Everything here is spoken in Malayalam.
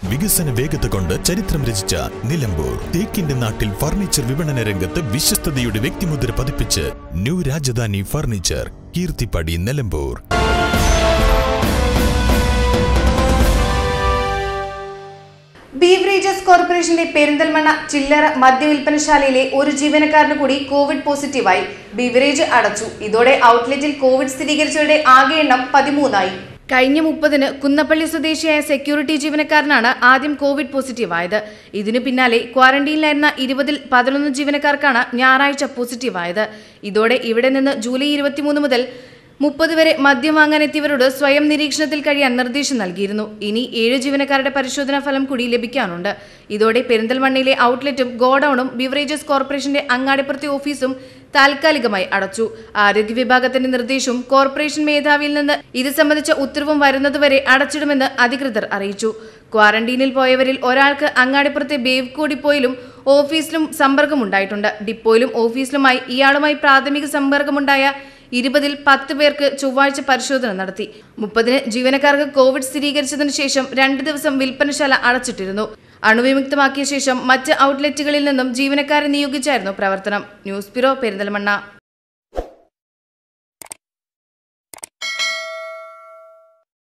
വികസന വേഗത കൊണ്ട് ചരിത്രം രചിച്ച നിലമ്പൂർ തേക്കിന്റെ നാട്ടിൽ ഫർണിച്ചർ വിപണന രംഗത്ത് വിശ്വസ്തയുടെ വ്യക്തിമുദ്ര പതിപ്പിച്ച് new Rajadhani furniture Keerthippadi Nilambur beverages കോർപ്പറേഷന്റെ പെരിന്തൽമണ്ണ ചില്ലറ മദ്യവിൽപ്പനശാലയിലെ ഒരു ജീവനക്കാരന് കൂടി കോവിഡ് പോസിറ്റീവായി ബീവറേജ് അടച്ചു ഇതോടെ ഔട്ട്ലെറ്റിൽ കോവിഡ് സ്ഥിരീകരിച്ചവരുടെ ആകെ എണ്ണം പതിമൂന്നായി കഴിഞ്ഞ മുപ്പതിന് കുന്നപ്പള്ളി സ്വദേശിയായ സെക്യൂരിറ്റി ജീവനക്കാരനാണ് ആദ്യം കോവിഡ് പോസിറ്റീവായത് ഇതിനു പിന്നാലെ ക്വാറന്റീനിലായിരുന്ന ഇരുപതിൽ പതിനൊന്ന് ജീവനക്കാർക്കാണ് ഞായറാഴ്ച പോസിറ്റീവായത് ഇതോടെ ഇവിടെ നിന്ന് ജൂലൈ ഇരുപത്തിമൂന്ന് മുതൽ മുപ്പത് വരെ മദ്യം വാങ്ങാനെത്തിയവരോട് സ്വയം നിരീക്ഷണത്തിൽ കഴിയാൻ നിർദ്ദേശം നൽകിയിരുന്നു ഇനി ഏഴ് ജീവനക്കാരുടെ പരിശോധനാ ഫലം കൂടി ലഭിക്കാനുണ്ട് ഇതോടെ പെരിന്തൽമണ്ണയിലെ ഔട്ട്ലെറ്റും ഗോഡൌണും ബിവറേജസ് കോർപ്പറേഷന്റെ അങ്ങാടിപ്പുറത്തെ ഓഫീസും താൽക്കാലികമായി അടച്ചു ആരോഗ്യ വിഭാഗത്തിന്റെ നിർദ്ദേശവും കോർപ്പറേഷൻ മേധാവിയിൽ നിന്ന് ഇത് സംബന്ധിച്ച ഉത്തരവും വരുന്നതുവരെ അടച്ചിടുമെന്ന് അധികൃതർ അറിയിച്ചു ക്വാറന്റീനിൽ പോയവരിൽ ഒരാൾക്ക് അങ്ങാടിപ്പുറത്തെ ബേവ്കോ ഡിപ്പോയിലും ഓഫീസിലും സമ്പർക്കമുണ്ടായിട്ടുണ്ട് ഡിപ്പോയിലും ഓഫീസിലുമായി ഇയാളുമായി പ്രാഥമിക സമ്പർക്കമുണ്ടായ ഇരുപതിൽ പത്ത് പേർക്ക് ചൊവ്വാഴ്ച പരിശോധന നടത്തി മുപ്പതിന് ജീവനക്കാർക്ക് കോവിഡ് സ്ഥിരീകരിച്ചതിനു ശേഷം രണ്ട് ദിവസം വിൽപ്പനശാല അടച്ചിട്ടിരുന്നു അണുവിമുക്തമാക്കിയ ശേഷം മറ്റ് ഔട്ട്ലെറ്റുകളിൽ നിന്നും ജീവനക്കാരെ നിയോഗിച്ചായിരുന്നു പ്രവർത്തനം ന്യൂസ് ബ്യൂറോ പെരിന്തൽമണ്ണ